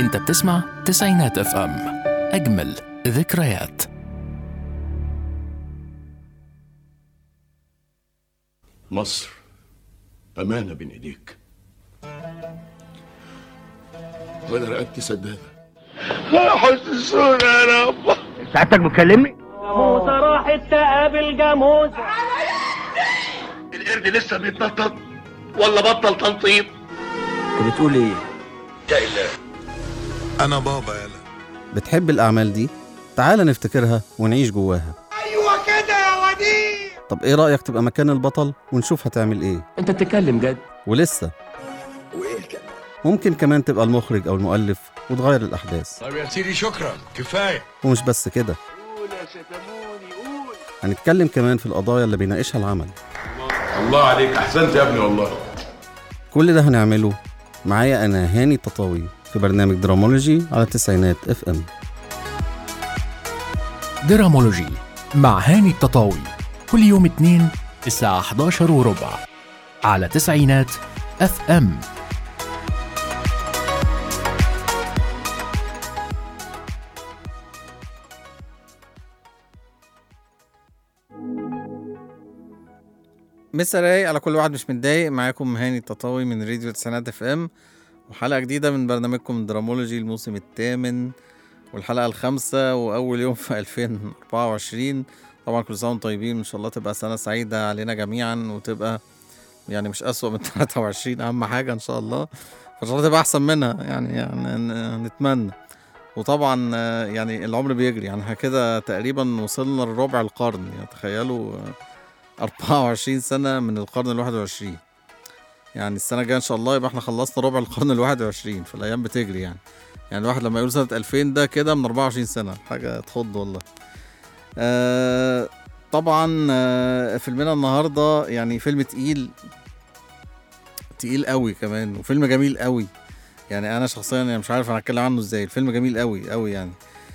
انت بتسمع تسعينات اف ام اجمل ذكريات مصر أمانة بين إيديك وأنا رقبتي سدادة حسسونا يا رب سعادتك بتكلمني؟ موسى راحت تقابل جاموس القرد لسه بيتنطط ولا بطل تنطيط انت بتقول ايه؟ انا بابا يلا بتحب الأعمال دي؟ تعال نفتكرها ونعيش جواها أيوة كده يا وديع طب إيه رأيك تبقى مكان البطل ونشوف هتعمل إيه؟ انت بتتكلم جد ولسه ممكن كمان تبقى المخرج أو المؤلف وتغير الأحداث طب يا سيدي شكرا كفايه ومش بس كده هنتكلم كمان في القضايا اللي بيناقشها العمل الله عليك أحسنت يا ابني والله كل ده هنعمله معايا أنا هاني تطاوي في برنامج درامولوجي على تسعينات اف ام درامولوجي مع هاني التطاوي كل يوم اثنين الساعة 11 وربع على تسعينات اف ام مسا رايق على كل واحد مش متضايق معاكم هاني التطاوي من راديو تسعينات اف ام وحلقة جديدة من برنامجكم درامولوجي الموسم الثامن والحلقة الخامسة وأول يوم في 2024 طبعا كل سنة وانتم طيبين إن شاء الله تبقى سنة سعيدة علينا جميعا وتبقى يعني مش أسوأ من 23 أهم حاجة إن شاء الله فإن شاء الله تبقى أحسن منها يعني, يعني ن- نتمنى وطبعا آه، يعني العمر بيجري يعني احنا كده تقريبا وصلنا لربع القرن يعني تخيلوا آه، 24 سنة من القرن ال 21 يعني السنة الجاية إن شاء الله يبقى احنا خلصنا ربع القرن ال 21 فالأيام بتجري يعني يعني الواحد لما يقول سنة 2000 ده كده من 24 سنة حاجة تخض والله آه طبعا آه فيلمنا النهاردة يعني فيلم تقيل تقيل قوي كمان وفيلم جميل قوي يعني أنا شخصيا يعني مش عارف أنا هتكلم عنه إزاي الفيلم جميل قوي قوي يعني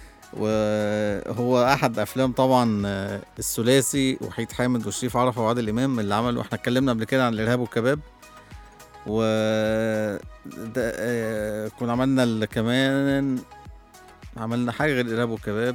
وهو احد افلام طبعا آه، الثلاثي وحيد حامد وشريف عرفة وعادل امام اللي عملوا احنا اتكلمنا قبل كده عن الارهاب والكباب و ده آه، كنا عملنا ال- كمان عملنا حاجه غير الارهاب والكباب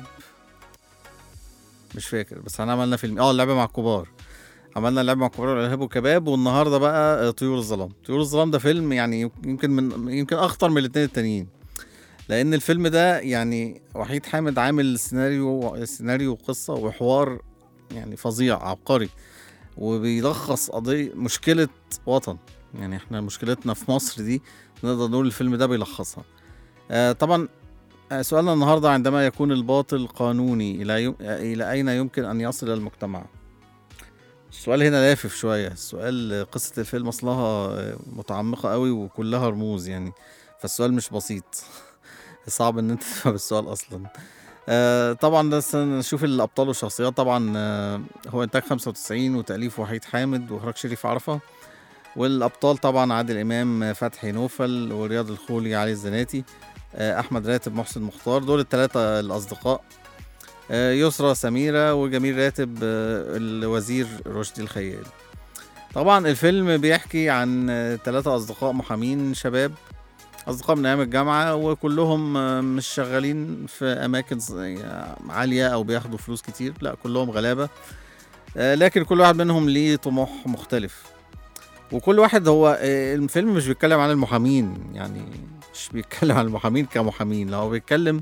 مش فاكر بس احنا عملنا فيلم اه اللعبه مع الكبار عملنا اللعبه مع الكبار والارهاب والكباب والنهارده بقى آه، طيور الظلام طيور الظلام ده فيلم يعني يمكن من يمكن اخطر من الاثنين التانيين لان الفيلم ده يعني وحيد حامد عامل سيناريو سيناريو قصه وحوار يعني فظيع عبقري وبيلخص قضيه مشكله وطن يعني احنا مشكلتنا في مصر دي نقدر نقول الفيلم ده بيلخصها آه طبعا آه، سؤالنا النهارده عندما يكون الباطل قانوني الى يم... آه، الى اين يمكن ان يصل المجتمع السؤال هنا لافف شويه السؤال آه، قصه الفيلم اصلها آه، متعمقه قوي وكلها رموز يعني فالسؤال مش بسيط صعب ان انت تفهم السؤال اصلا آه طبعا بس نشوف الابطال والشخصيات طبعا آه هو انتاج 95 وتاليف وحيد حامد واخراج شريف عرفه والابطال طبعا عادل امام آه، فتحي نوفل ورياض الخولي علي الزناتي آه احمد راتب محسن مختار دول الثلاثه الاصدقاء آه يسرى سميره وجميل راتب آه الوزير رشدي الخيال طبعا الفيلم بيحكي عن ثلاثة أصدقاء محامين شباب أصدقاء من أيام الجامعة وكلهم آه، مش شغالين في أماكن ز- آه، عالية أو بياخدوا فلوس كتير لا كلهم غلابة آه، لكن كل واحد منهم ليه طموح مختلف وكل واحد هو آه، الفيلم مش بيتكلم عن المحامين يعني مش بيتكلم عن المحامين كمحامين لا هو بيتكلم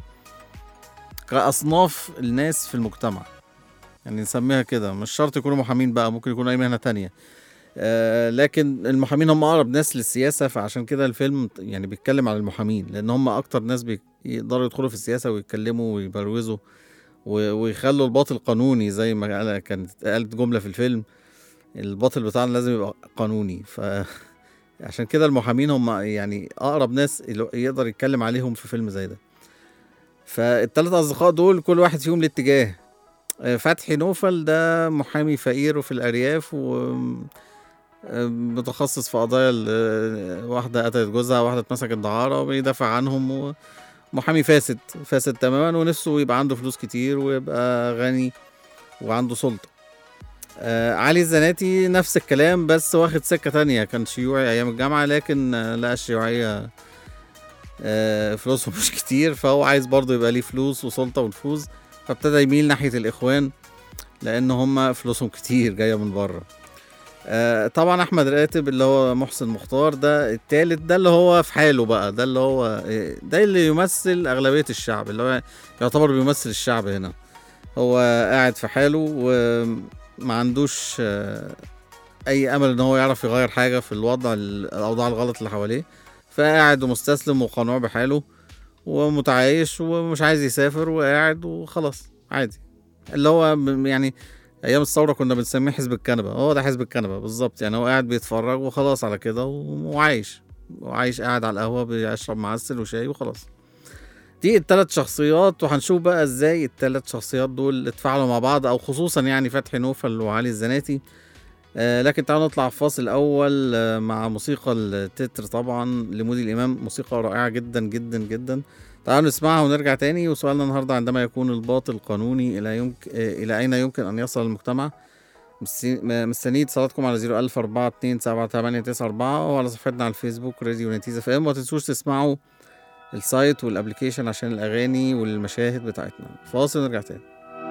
كأصناف الناس في المجتمع يعني نسميها كده مش شرط يكونوا محامين بقى ممكن يكونوا أي مهنة تانية آه، لكن المحامين هم اقرب ناس للسياسه فعشان كده الفيلم يعني بيتكلم عن المحامين لان هم اكتر ناس بيقدروا يدخلوا في السياسه ويتكلموا ويبروزوا و- ويخلوا الباطل قانوني زي ما قال- كانت قالت جمله في الفيلم الباطل بتاعنا لازم يبقى قانوني ف عشان كده المحامين هم يعني اقرب ناس اللي يقدر يتكلم عليهم في فيلم زي ده فالثلاث اصدقاء دول كل واحد فيهم ليه اتجاه آه، فتحي نوفل ده محامي فقير وفي الارياف و متخصص في قضايا ال- واحدة قتلت جوزها واحدة اتمسكت دعارة وبيدافع عنهم ومحامي فاسد فاسد تماما ونفسه يبقى عنده فلوس كتير ويبقى غني وعنده سلطة آه علي الزناتي نفس الكلام بس واخد سكة تانية كان شيوعي أيام الجامعة لكن آه، لقى الشيوعية آه، فلوسهم مش كتير فهو عايز برضه يبقى ليه فلوس وسلطه ونفوذ فابتدى يميل ناحيه الاخوان لان هم فلوسهم كتير جايه من بره آه، طبعا احمد راتب اللي هو محسن مختار ده التالت ده اللي هو في حاله بقى ده اللي هو آه، ده اللي يمثل اغلبيه الشعب اللي هو يعتبر بيمثل الشعب هنا هو قاعد في حاله وما عندوش آه، اي امل ان هو يعرف يغير حاجه في الوضع الاوضاع الغلط اللي حواليه فقاعد ومستسلم وقنوع بحاله ومتعايش ومش عايز يسافر وقاعد وخلاص عادي اللي هو م- يعني ايام الثوره كنا بنسميه حزب الكنبه هو ده حزب الكنبه بالظبط يعني هو قاعد بيتفرج وخلاص على كده و- وعايش وعايش قاعد على القهوه بيشرب معسل وشاي وخلاص دي التلات شخصيات وهنشوف بقى ازاي التلات شخصيات دول اتفاعلوا مع بعض او خصوصا يعني فتحي نوفل وعلي الزناتي آه لكن تعالوا نطلع فاصل اول آه مع موسيقى التتر طبعا لمودي الامام موسيقى رائعه جدا جدا جدا تعالوا نسمعها ونرجع تاني وسؤالنا النهارده عندما يكون الباطل قانوني الى يمكن آه الى اين يمكن ان يصل المجتمع مستني- م- مستنيين اتصالاتكم على 010427894 وعلى صفحتنا على الفيسبوك راديو نتيزة اف ام وما تنسوش تسمعوا السايت والابلكيشن عشان الاغاني والمشاهد بتاعتنا فاصل ونرجع تاني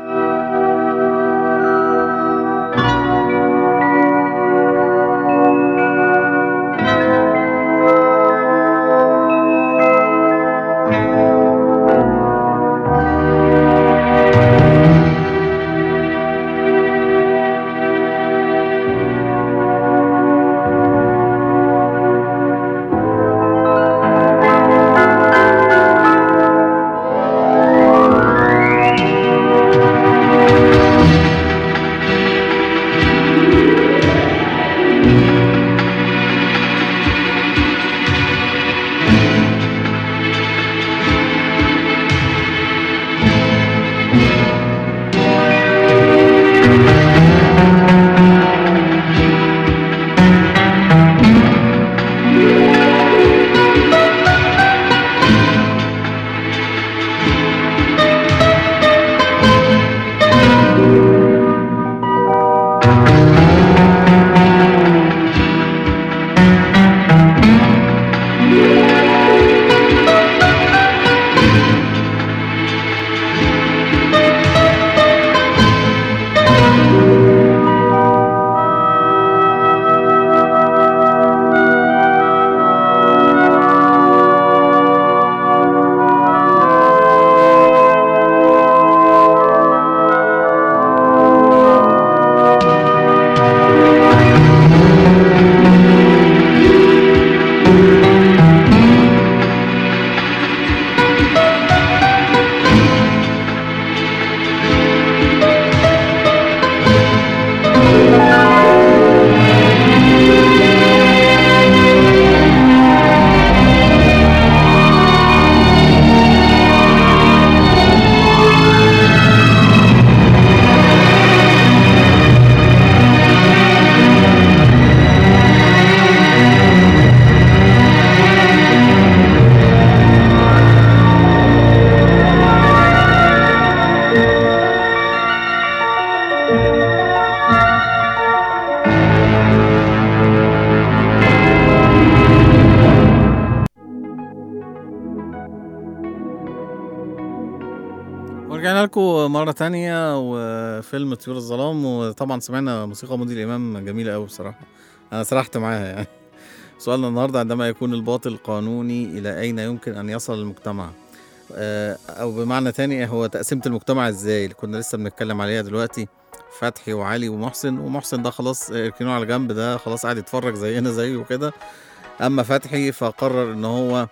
ورجعنا لكم مرة تانية وفيلم طيور الظلام وطبعا سمعنا موسيقى مودي الإمام جميلة أوي بصراحة أنا سرحت معاها يعني سؤالنا النهاردة عندما يكون الباطل قانوني إلى أين يمكن أن يصل المجتمع آه، أو بمعنى تاني هو تقسيمة المجتمع إزاي اللي كنا لسه بنتكلم عليها دلوقتي فتحي وعلي ومحسن ومحسن ده خلاص اركنوه على جنب ده خلاص قاعد يتفرج زينا زيه وكده أما فتحي فقرر إن هو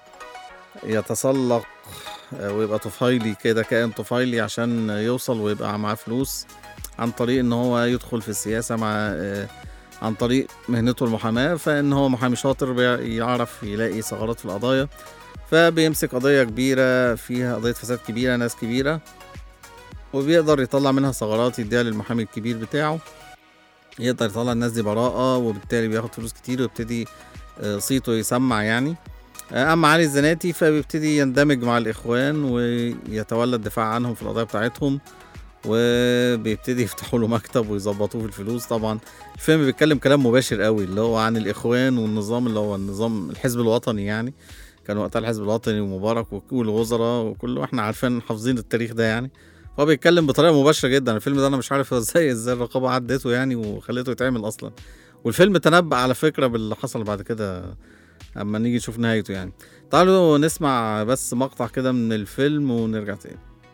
يتسلق آه، ويبقى طفيلي كده كائن طفيلي عشان يوصل ويبقى معاه فلوس عن طريق ان هو يدخل في السياسة مع آه، عن طريق مهنته المحاماة فان هو محامي شاطر بيعرف يلاقي ثغرات في القضايا فبيمسك قضية كبيرة فيها قضية فساد كبيرة ناس كبيرة وبيقدر يطلع منها ثغرات يديها للمحامي الكبير بتاعه يقدر يطلع الناس دي براءة وبالتالي بياخد فلوس كتير ويبتدي آه، صيته يسمع يعني اما علي الزناتي فبيبتدي يندمج مع الاخوان ويتولى الدفاع عنهم في القضايا بتاعتهم وبيبتدي يفتحوا له مكتب ويظبطوه في الفلوس طبعا الفيلم بيتكلم كلام مباشر قوي اللي هو عن الاخوان والنظام اللي هو النظام الحزب الوطني يعني كان وقتها الحزب الوطني ومبارك وك- والوزراء وكله احنا عارفين حافظين التاريخ ده يعني فهو بيتكلم بطريقه مباشره جدا الفيلم ده انا مش عارف ازاي ازاي الرقابه عدته يعني وخليته يتعمل اصلا والفيلم تنبأ على فكره باللي حصل بعد كده اما نيجي نشوف نهايته يعني تعالوا نسمع بس مقطع كده من الفيلم ونرجع تاني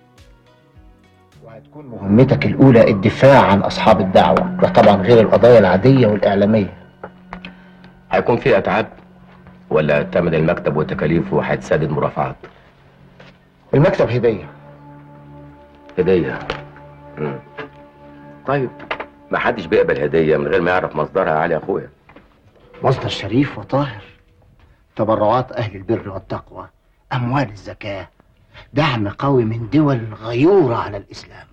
وهتكون مهمتك الأولى الدفاع عن أصحاب الدعوة ده طبعا غير القضايا العادية والإعلامية هيكون في اتعاب ولا تمن المكتب وتكاليفه هتسدد مرافعات المكتب هدية هديه مم. طيب ما حدش بيقبل هديه من غير ما يعرف مصدرها يا علي يا اخويا مصدر شريف وطاهر تبرعات أهل البر والتقوى أموال الزكاة دعم قوي من دول غيورة على الإسلام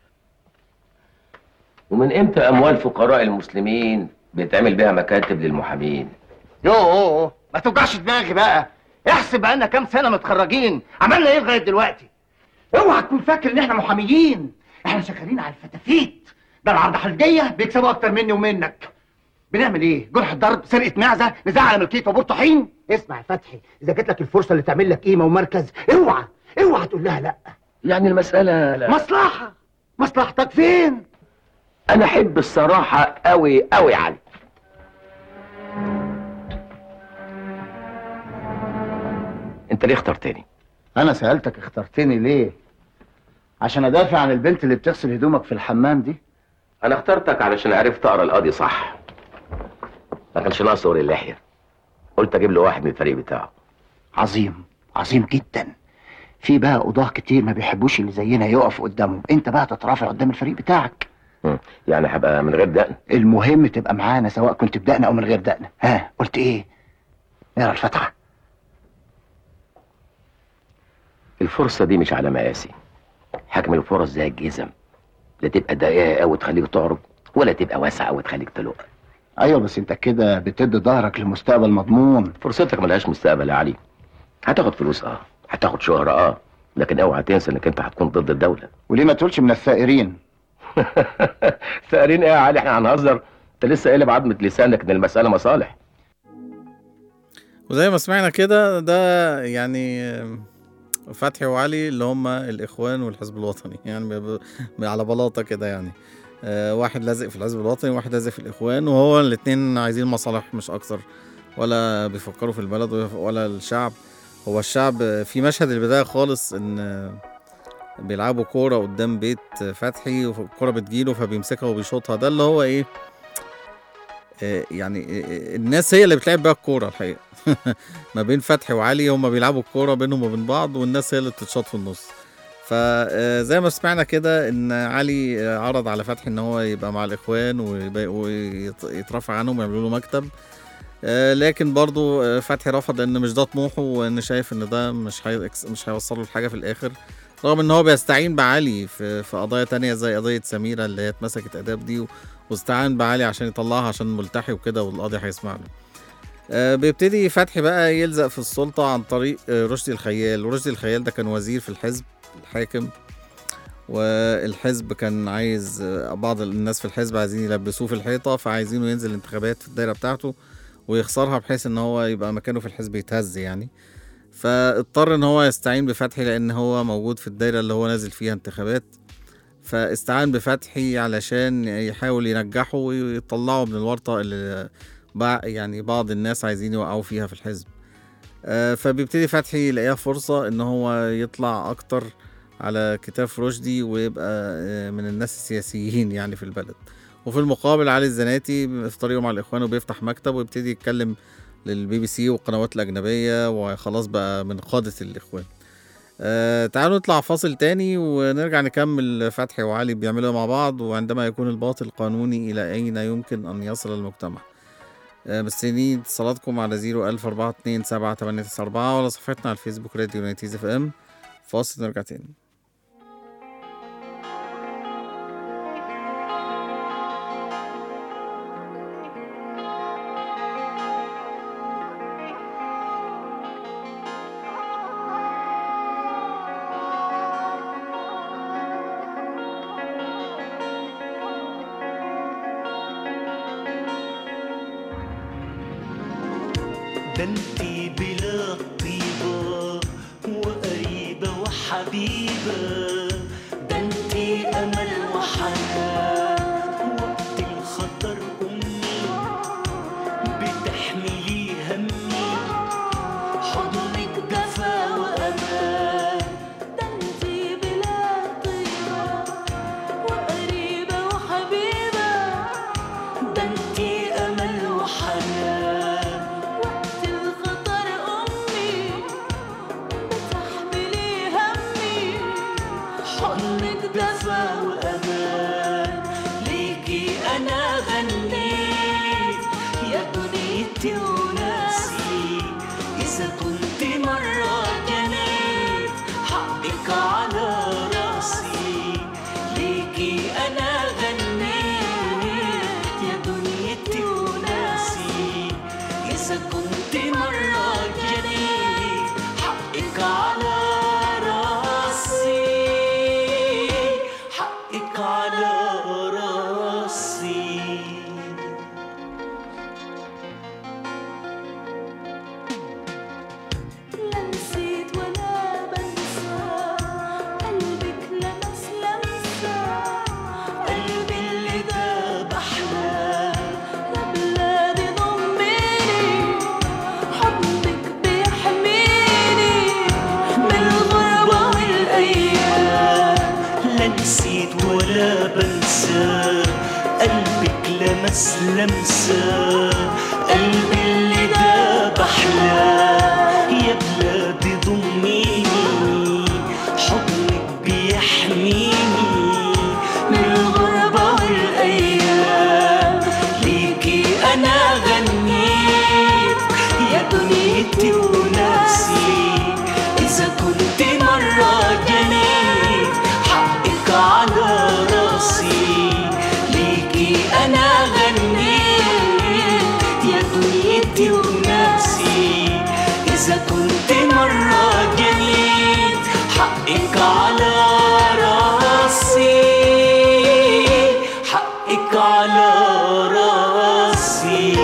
ومن امتى اموال فقراء المسلمين بيتعمل بيها مكاتب للمحامين يوه ما توجعش دماغي بقى احسب بقالنا كام سنة متخرجين عملنا ايه لغاية دلوقتي اوعى تكون فاكر ان احنا محاميين احنا شغالين على الفتافيت ده العرض حلجية بيكسبوا اكتر مني ومنك بنعمل ايه جرح الضرب سرقة معزة نزاع على ملكية وبور طحين اسمع يا فتحي اذا جات لك الفرصة اللي تعمل لك قيمة ومركز اوعى اوعى تقول لها لا يعني المساله لا. مصلحة مصلحتك فين انا احب الصراحه قوي قوي يا علي انت ليه اخترتني انا سألتك اخترتني ليه عشان ادافع عن البنت اللي بتغسل هدومك في الحمام دي انا اخترتك علشان عرفت اقرا القاضي صح ما كانش ناقص اوري اللحيه قلت اجيب له واحد من الفريق بتاعه عظيم عظيم جدا في بقى قضاة كتير ما بيحبوش اللي زينا يقف قدامهم انت بقى تترافع قدام الفريق بتاعك مم. يعني هبقى من غير دقن المهم تبقى معانا سواء كنت بدقنا او من غير دقنا ها قلت ايه نقرا الفاتحه الفرصه دي مش على مقاسي حجم الفرص زي الجزم لا تبقى ضيقه قوي تخليك تعرج ولا تبقى واسعه قوي تخليك تلق ايوه بس انت كده بتدي ظهرك لمستقبل مضمون فرصتك ملهاش مستقبل يا علي هتاخد فلوس اه هتاخد شهرة اه لكن اوعى تنسى انك انت هتكون ضد الدولة وليه ما تقولش من الثائرين ثائرين ايه يا علي احنا هنهزر انت لسه قايل بعضمة لسانك ان المسألة مصالح وزي ما سمعنا كده ده يعني آم، فتحي وعلي اللي هم الاخوان والحزب الوطني يعني ب- ب- على بلاطه كده يعني آه، واحد لازق في الحزب الوطني وواحد لازق في الاخوان وهو الاتنين عايزين مصالح مش اكتر ولا بيفكروا في البلد ولا- ولا الشعب هو الشعب في مشهد البدايه خالص ان آه، بيلعبوا كوره قدام بيت فتحي والكوره بتجيله فبيمسكها وبيشوطها ده اللي هو ايه آه، يعني آه، الناس هي اللي بتلعب بيها الكوره الحقيقه ما بين فتحي وعلي هم بيلعبوا الكوره بينهم وبين بعض والناس هي اللي بتتشاط في النص فزي ما سمعنا كده ان علي آه، عرض على فتحي ان هو يبقى مع الاخوان ويبقى- ويترفع عنهم ويعملوا له مكتب آه، لكن برضو آه، فتحي رفض ان مش ده طموحه وان شايف ان ده مش هي مش هيوصله لحاجه في الاخر رغم ان هو بيستعين بعلي في في قضايا تانية زي قضيه سميره اللي هي اتمسكت اداب دي و- واستعان بعلي عشان يطلعها عشان ملتحي وكده والقاضي هيسمع له آه، بيبتدي فتحي بقى يلزق في السلطة عن طريق آه، رشدي الخيال ورشدي الخيال ده كان وزير في الحزب الحاكم والحزب كان عايز آه، بعض الناس في الحزب عايزين يلبسوه في الحيطة فعايزينه ينزل انتخابات في الدايرة بتاعته ويخسرها بحيث ان هو يبقى مكانه في الحزب يتهز يعني فاضطر ان هو يستعين بفتحي لان هو موجود في الدايرة اللي هو نازل فيها انتخابات فاستعان بفتحي علشان يحاول ينجحه ويطلعه من الورطة اللي بع- يعني بعض الناس عايزين يوقعوا فيها في الحزب آه، فبيبتدي فتحي يلاقيها فرصة ان هو يطلع اكتر على كتاف رشدي ويبقى آه، من الناس السياسيين يعني في البلد وفي المقابل علي الزناتي في طريقه مع الاخوان وبيفتح مكتب ويبتدي يتكلم للبي بي سي والقنوات الاجنبيه وخلاص بقى من قاده الاخوان آه تعالوا نطلع فاصل تاني ونرجع نكمل فتحي وعلي بيعملوا مع بعض وعندما يكون الباطل قانوني إلى أين يمكن أن يصل المجتمع آه، مستنيين اتصالاتكم على 01427 ولا صفحتنا على الفيسبوك راديو نايتيز اف ام فاصل نرجع تاني ده انتي بلا طيبة وقريبة وحبيبة ده انتي أمل وحنان وقت الخطر أمي بتحملي همي حضنك دفا وأمان ده انتي بلا طيبة وقريبة وحبيبة ده انتي أمل وحنان وقت الخطر أمي بتحملي همي حضنك دفا وأمان ليكي أنا غنيت يا دنيتي وناسي إذا كنت مرة جنيت حقك على راسي ليكي أنا غنيت يا دنيتي وناسي إذا كنت مرة جنيت حقك على راسي حقك على راسي لا نسيت ولا بنسى قلبك لمس لمسة قلبي اللي داب أحلام يا بلادي ضميني حضنك بيحميني من الغربة والأيام لا نسيت ولا بنسى قلبك لمس لمسة قلبي اللي داب أحلام يا بلادي ضميني حضنك بيحميني من الغربة والأيام ليكي أنا غنيت يا دنيتي وناسي إذا كنت مرة جنيت حقك على راسي ليكي أنا غنيت يا دنيتي وناسي إذا كنت مرة جنيت حقك على راسي حقك على راسي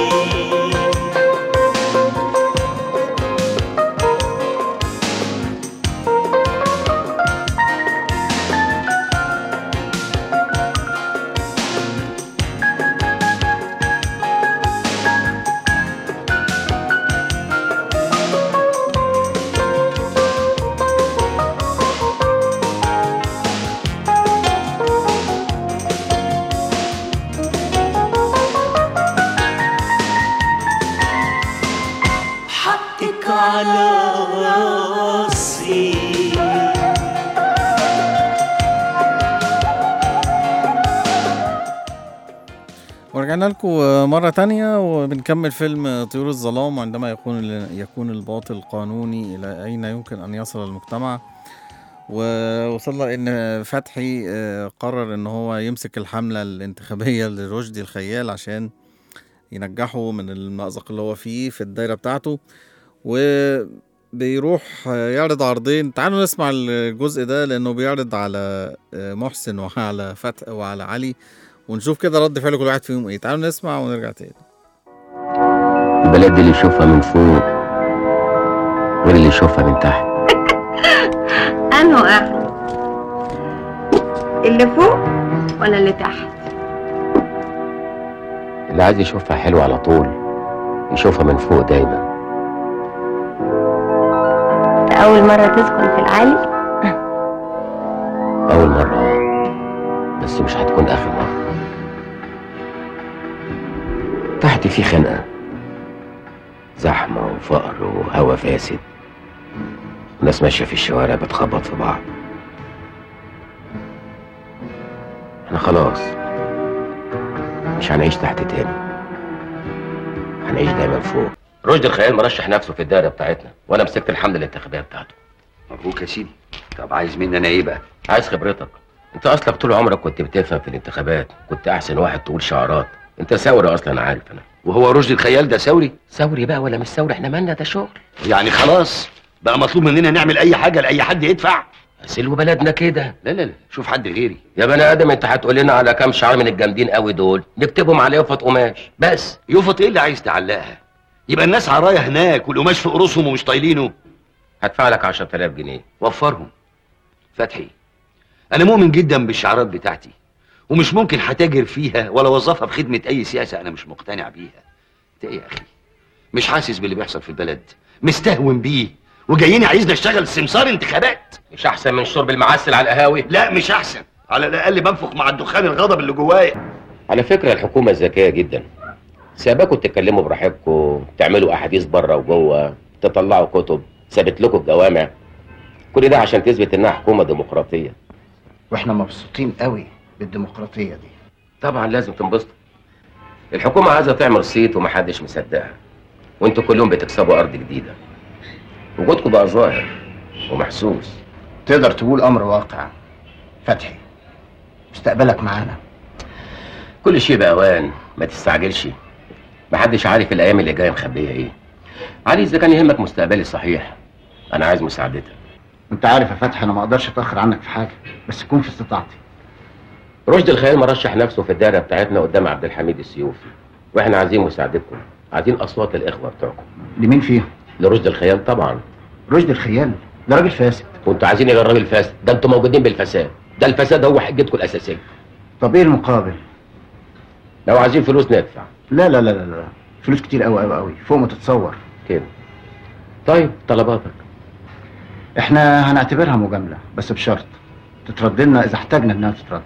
حقك على راسي ورجعنا لكم مرة تانية وبنكمل فيلم طيور الظلام عندما يكون يكون الباطل قانوني إلى أين يمكن أن يصل المجتمع ووصلنا إن فتحي آه، قرر إن هو يمسك الحملة الانتخابية لرشدي الخيال عشان ينجحه من المأزق اللي هو فيه في الدايرة بتاعته وبيروح آه، يعرض عرضين تعالوا نسمع الجزء ده لأنه بيعرض على آه، محسن وعلى فتح وعلى علي ونشوف كده رد فعل كل واحد فيهم ايه تعالوا نسمع ونرجع تاني البلد دي اللي يشوفها من فوق غير اللي يشوفها من تحت أنه أحلى اللي فوق ولا اللي تحت اللي عايز يشوفها حلوة على طول يشوفها من فوق دايما ده أول مرة تسكن في العالي أول مرة آه. بس مش هتكون آخر مرة تحت في خنقة زحمة وفقر وهوا فاسد وناس ماشية في الشوارع بتخبط في بعض احنا خلاص مش هنعيش تحت تاني هنعيش دايما فوق رشدي الخيال مرشح نفسه في الدائرة بتاعتنا وانا مسكت الحملة الانتخابية بتاعته مبروك يا سيدي طب عايز مني انا ايه بقى عايز خبرتك انت اصلك طول عمرك كنت بتفهم في الانتخابات كنت احسن واحد تقول شعارات انت ثوري اصلا عارف انا وهو رشدي الخيال ده ثوري ثوري بقى ولا مش ثوري احنا مالنا ده شغل يعني خلاص بقى مطلوب مننا نعمل اي حاجه لاي حد يدفع سلو بلدنا كده لا لا لا شوف حد غيري يا بني ادم انت هتقول لنا على كام شعار من الجامدين قوي دول نكتبهم على يافط قماش بس يفط ايه اللي عايز تعلقها يبقى الناس عرايا هناك والقماش في قروسهم ومش طايلينه هدفع لك 10000 جنيه وفرهم فتحي انا مؤمن جدا بالشعارات بتاعتي ومش ممكن هتاجر فيها ولا اوظفها في خدمه اي سياسه انا مش مقتنع بيها انت ايه يا اخي مش حاسس باللي بيحصل في البلد مستهون بيه وجايين عايزني اشتغل سمسار انتخابات مش احسن من شرب المعسل على القهاوي لا مش احسن على الاقل بنفخ مع الدخان الغضب اللي جوايا على فكره الحكومه ذكيه جدا ساباكوا تتكلموا براحتكم تعملوا احاديث بره وجوه تطلعوا كتب سابت لكم الجوامع كل ده عشان تثبت انها حكومه ديمقراطيه واحنا مبسوطين قوي بالديمقراطيه دي طبعا لازم تنبسطوا الحكومه عايزه تعمل صيت ومحدش مصدقها وانتوا كلهم بتكسبوا ارض جديده وجودكم بقى ظاهر ومحسوس تقدر تقول امر واقع فتحي مستقبلك معانا كل شيء بأوان ما تستعجلش محدش عارف الايام اللي جايه مخبيه ايه علي اذا كان يهمك مستقبلي صحيح انا عايز مساعدتك انت عارف يا فتحي انا ما اقدرش اتاخر عنك في حاجه بس يكون في استطاعتي رشد الخيال مرشح نفسه في الدائره بتاعتنا قدام عبد الحميد السيوفي واحنا عايزين مساعدتكم عايزين اصوات الاخوه بتوعكم لمين فيهم لرشد الخيال طبعا رشد الخيال ده راجل فاسد وانتوا عايزين ايه الراجل فاسد ده انتوا موجودين بالفساد ده الفساد هو حجتكم الاساسيه طب ايه المقابل لو عايزين فلوس ندفع لا لا لا لا, لا. فلوس كتير قوي قوي قوي فوق ما تتصور كده طيب طلباتك احنا هنعتبرها مجامله بس بشرط تترد لنا اذا احتاجنا انها تترد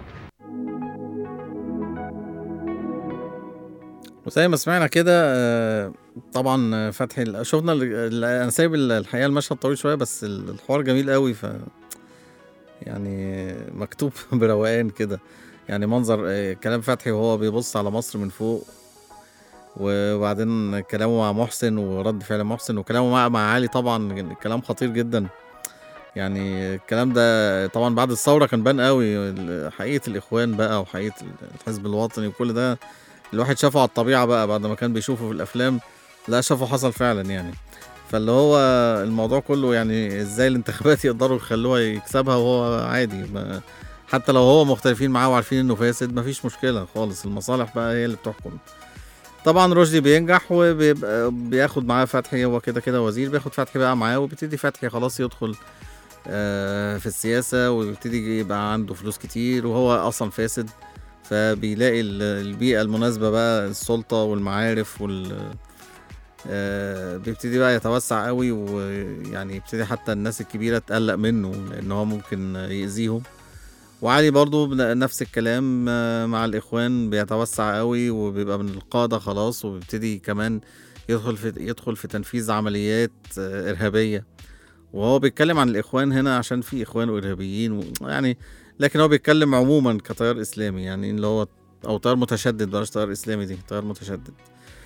وزي ما سمعنا كده آه، طبعا آه، فتحي ال- شفنا ال- ال- انا سايب ال- الحقيقه المشهد طويل شويه بس ال- الحوار جميل قوي ف يعني مكتوب بروقان كده يعني منظر آه، كلام فتحي وهو بيبص على مصر من فوق وبعدين كلامه مع محسن ورد فعل محسن وكلامه مع مع علي طبعا كلام خطير جدا يعني الكلام ده طبعا بعد الثوره كان بان قوي ال- حقيقه الاخوان بقى وحقيقه الحزب الوطني وكل ده الواحد شافه على الطبيعه بقى بعد ما كان بيشوفه في الافلام لا شافه حصل فعلا يعني فاللي هو الموضوع كله يعني ازاي الانتخابات يقدروا يخلوها يكسبها وهو عادي ما حتى لو هو مختلفين معاه وعارفين انه فاسد مفيش مشكله خالص المصالح بقى هي اللي بتحكم طبعا رشدي بينجح وبيبقى بياخد معاه فتحي هو كده كده وزير بياخد فتحي بقى معاه وبيبتدي فتحي خلاص يدخل آه، في السياسة ويبتدي يبقى عنده فلوس كتير وهو أصلا فاسد فبيلاقي ال- البيئة المناسبة بقى السلطة والمعارف وال آه، بيبتدي بقى يتوسع قوي ويعني يبتدي حتى الناس الكبيرة تقلق منه لأن هو ممكن يأذيهم وعلي برضو بن- نفس الكلام آه، مع الإخوان بيتوسع قوي وبيبقى من القادة خلاص وبيبتدي كمان يدخل في يدخل في تنفيذ عمليات آه، إرهابية وهو بيتكلم عن الإخوان هنا عشان في إخوان وإرهابيين و- يعني لكن هو بيتكلم عموما كتيار إسلامي يعني اللي هو أو تيار متشدد بلاش تيار إسلامي دي تيار متشدد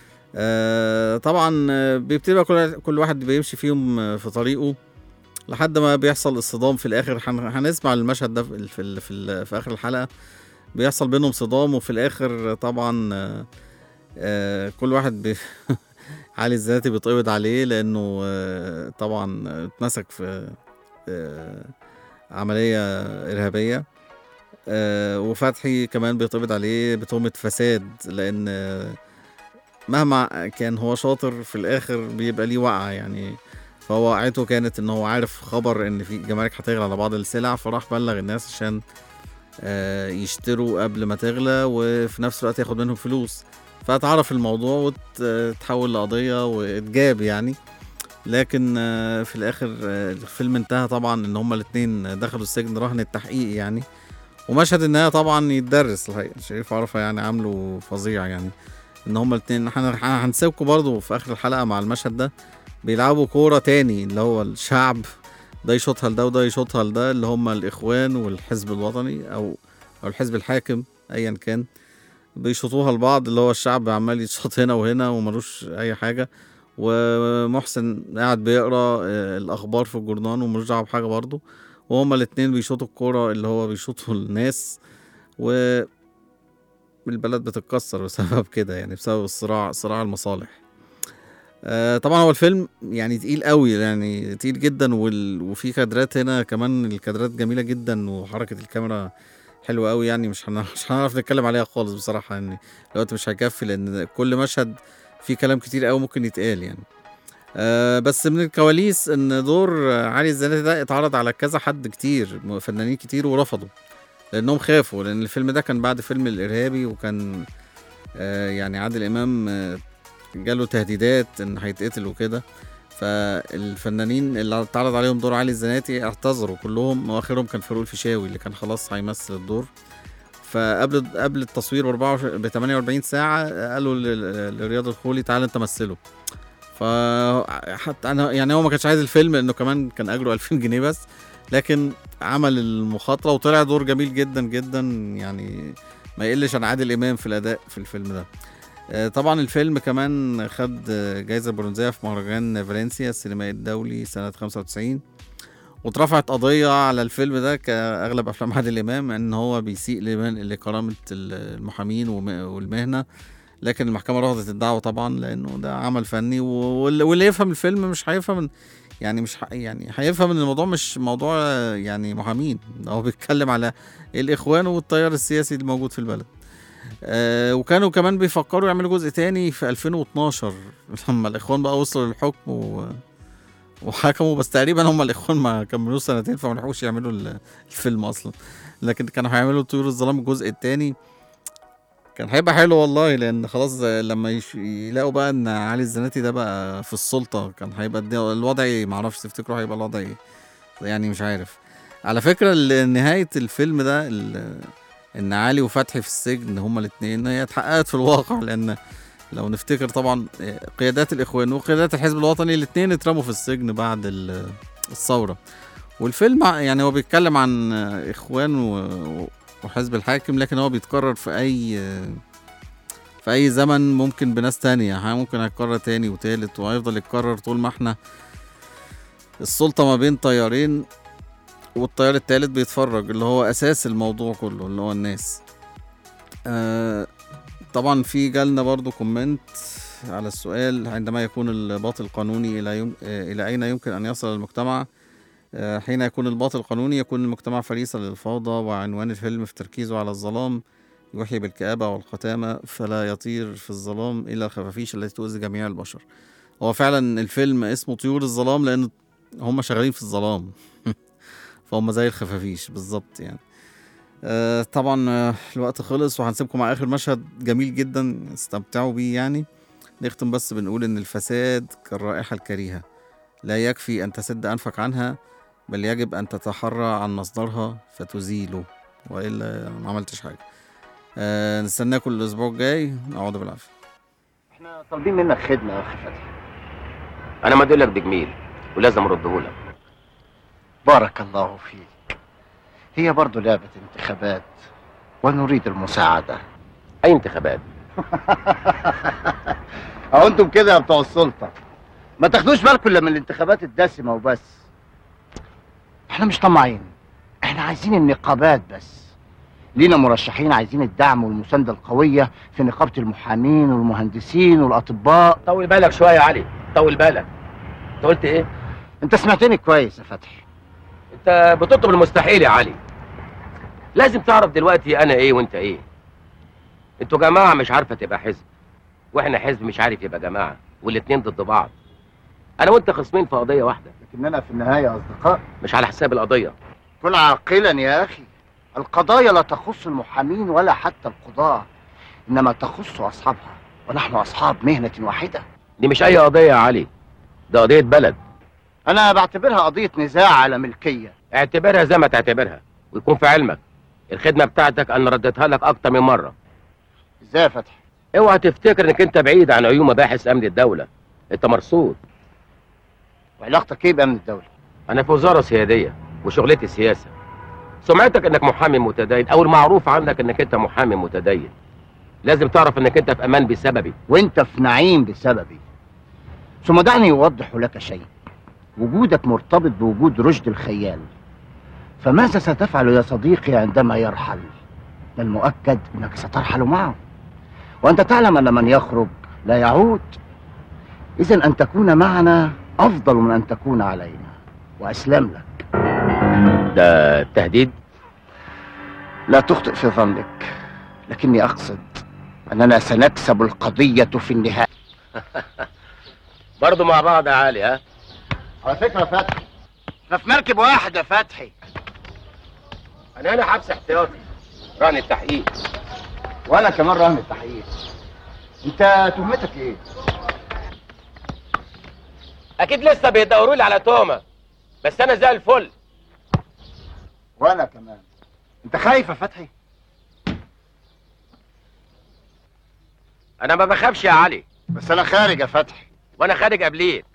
آه طبعا آه، بيبتدي بقى كل كل واحد بيمشي فيهم آه، في طريقه لحد ما بيحصل اصطدام في الاخر هن- هنسمع المشهد ده في ال- في ال- في, ال- في اخر الحلقه بيحصل بينهم صدام وفي الاخر طبعا آه، آه، كل واحد بي علي الذاتي بيتقبض عليه لانه آه، طبعا اتمسك في آه، عمليه ارهابيه آه، وفتحي كمان بيتقبض عليه بتهمه فساد لان آه، مهما كان هو شاطر في الاخر بيبقى ليه وقعه يعني فهو وقعته كانت ان هو عارف خبر ان في جمارك هتغلى على بعض السلع فراح بلغ الناس عشان آه، يشتروا قبل ما تغلى وفي نفس الوقت ياخد منهم فلوس فاتعرف الموضوع وتحول لقضية واتجاب يعني لكن آه، في الاخر آه، الفيلم انتهى طبعا ان هما الاتنين دخلوا السجن رهن التحقيق يعني ومشهد النهاية طبعا يتدرس الحقيقة شريف عرفة يعني عامله فظيع يعني ان هما الاتنين هن- هنسيبكم برضو في اخر الحلقة مع المشهد ده بيلعبوا كورة تاني اللي هو الشعب ده يشوطها لده وده يشوطها لده اللي هما الإخوان والحزب الوطني أو أو الحزب الحاكم أيا كان بيشوطوها لبعض اللي هو الشعب عمال يتشوط هنا وهنا وملوش أي حاجة ومحسن قاعد بيقرا آه، الأخبار في الجورنال وملوش دعوة بحاجة برضه وهما الاتنين بيشوطوا الكورة اللي هو بيشوطوا الناس و البلد بتتكسر بسبب كده يعني بسبب الصراع صراع المصالح آه طبعا هو الفيلم يعني تقيل قوي يعني تقيل جدا وال... وفي كادرات هنا كمان الكادرات جميله جدا وحركه الكاميرا حلوه قوي يعني مش هن... مش هنعرف نتكلم عليها خالص بصراحه يعني الوقت مش هيكفي لان كل مشهد في كلام كتير قوي ممكن يتقال يعني آه بس من الكواليس ان دور علي الزناتي ده اتعرض على كذا حد كتير م- فنانين كتير ورفضوا لانهم خافوا لان الفيلم ده كان بعد فيلم الارهابي وكان آه يعني عادل امام آه جاله تهديدات ان هيتقتل وكده فالفنانين اللي اتعرض عليهم دور علي الزناتي اعتذروا كلهم واخرهم كان فاروق الفيشاوي اللي كان خلاص هيمثل الدور فقبل قبل التصوير ب 24 ب 48 ساعه قالوا ل- لرياض الخولي تعالى انت مثله ف حتى انا يعني هو ما كانش عايز الفيلم لانه كمان كان اجره 2000 جنيه بس لكن عمل المخاطره وطلع دور جميل جدا جدا يعني ما يقلش عن عادل امام في الاداء في الفيلم ده آه، طبعا الفيلم كمان خد آه، جايزه برونزيه في مهرجان فالنسيا السينمائي الدولي سنه 95 واترفعت قضيه على الفيلم ده كاغلب افلام عادل امام ان هو بيسيء لمن- لكرامه المحامين وم- والمهنه لكن المحكمه رفضت الدعوه طبعا لانه ده عمل فني و- واللي واللي يفهم الفيلم مش هيفهم إن- يعني مش ح- يعني هيفهم ان الموضوع مش موضوع آه، يعني محامين ده هو بيتكلم على الاخوان والتيار السياسي اللي موجود في البلد آه وكانوا كمان بيفكروا يعملوا جزء تاني في 2012 لما الاخوان بقى وصلوا للحكم و... وحكموا بس تقريبا هم الاخوان ما كملوش سنتين فما لحقوش يعملوا ال- الفيلم اصلا لكن كانوا هيعملوا طيور الظلام الجزء التاني كان هيبقى حلو والله لان خلاص لما يش... يلاقوا بقى ان علي الزناتي ده بقى في السلطه كان هيبقى الد- الوضع ايه معرفش تفتكروا هيبقى الوضع ايه يعني مش عارف على فكره ال- نهايه الفيلم ده ال... ان علي وفتحي في السجن هما الاثنين هي اتحققت في الواقع لان لو نفتكر طبعا قيادات الاخوان وقيادات الحزب الوطني الاثنين اترموا في السجن بعد ال- الثوره والفيلم ع- يعني هو بيتكلم عن اخوان و- وحزب الحاكم لكن هو بيتكرر في اي في اي زمن ممكن بناس تانية ها ممكن هيتكرر تاني وتالت وهيفضل يتكرر طول ما احنا السلطة ما بين تيارين والتيار التالت بيتفرج اللي هو اساس الموضوع كله اللي هو الناس آه طبعا في جالنا برضو كومنت على السؤال عندما يكون الباطل قانوني الى يم... آه، الى اين يمكن ان يصل المجتمع آه، حين يكون الباطل قانوني يكون المجتمع فريسة للفوضى وعنوان الفيلم في تركيزه على الظلام يوحي بالكآبة والقتامة فلا يطير في الظلام إلا الخفافيش التي تؤذي جميع البشر هو فعلا الفيلم اسمه طيور الظلام لأن هم شغالين في الظلام فهم زي الخفافيش بالظبط يعني آه طبعا آه، الوقت خلص وهنسيبكم مع آخر مشهد جميل جدا استمتعوا بيه يعني نختم بس بنقول إن الفساد كالرائحة الكريهة لا يكفي أن تسد أنفك عنها بل يجب أن تتحرى عن مصدرها فتزيله وإلا ما عملتش حاجة آه نستناكم الأسبوع الجاي نقعدوا بالعافية احنا طالبين منك خدمه يا اخي فتحي انا مدير لك بجميل ولازم ارده لك بارك الله فيك هي برضو لعبة انتخابات ونريد المساعدة اي انتخابات اهو انتم كده يا بتوع السلطة ما تاخدوش بالكم الا من الانتخابات الدسمة وبس احنا مش طماعين احنا عايزين النقابات بس لينا مرشحين عايزين الدعم والمساندة القوية في نقابة المحامين والمهندسين والأطباء طول بالك شويه يا علي طول بالك انت قلت ايه انت سمعتني كويس يا فتحي انت بتطلب المستحيل يا علي لازم تعرف دلوقتي انا ايه وانت ايه انتوا جماعه مش عارفه تبقى حزب واحنا حزب مش عارف يبقى جماعه والاتنين ضد بعض انا وانت خصمين في قضيه واحده لكننا في النهاية أصدقاء مش على حساب القضيه كن عاقلا يا أخي القضايا لا تخص المحامين ولا حتى القضاة إنما تخص أصحابها ونحن أصحاب مهنة واحدة دي مش اي قضيه يا علي ده قضيه بلد أنا بعتبرها قضية نزاع على ملكية اعتبرها زي ما تعتبرها ويكون في علمك الخدمه بتاعتك انا رديتها لك اكتر من مره إزاي يا فتحي؟ اوعى تفتكر انك انت بعيد عن عيون مباحث امن الدوله انت مرصود وعلاقتك إيه بأمن الدولة؟ انا في وزاره سياديه وشغلتي سياسه سمعتك انك محامي متدين او المعروف عنك انك انت محامي متدين لازم تعرف انك انت في امان بسببي وأنت في نعيم بسببي ثم دعني أوضح لك شيء وجودك مرتبط بوجود رشد الخيال فماذا ستفعل يا صديقي عندما يرحل؟ من المؤكد أنك سترحل معه وأنت تعلم أن من يخرج لا يعود إذا أن تكون معنا أفضل من أن تكون علينا وأسلم لك ده تهديد لا تخطئ في ظنك لكني أقصد أننا سنكسب القضية في النهاية برضه مع بعض يا علي ها على فكره يا فتحي احنا في مركب واحد يا فتحي انا هنا حبس احتياطي رهن التحقيق وانا كمان رهن التحقيق انت تهمتك ايه اكيد لسه بيدوروا لي على تهمه بس انا زي الفل وانا كمان انت خايف يا فتحي انا ما بخافش يا علي بس انا خارج يا فتحي وانا خارج قبليك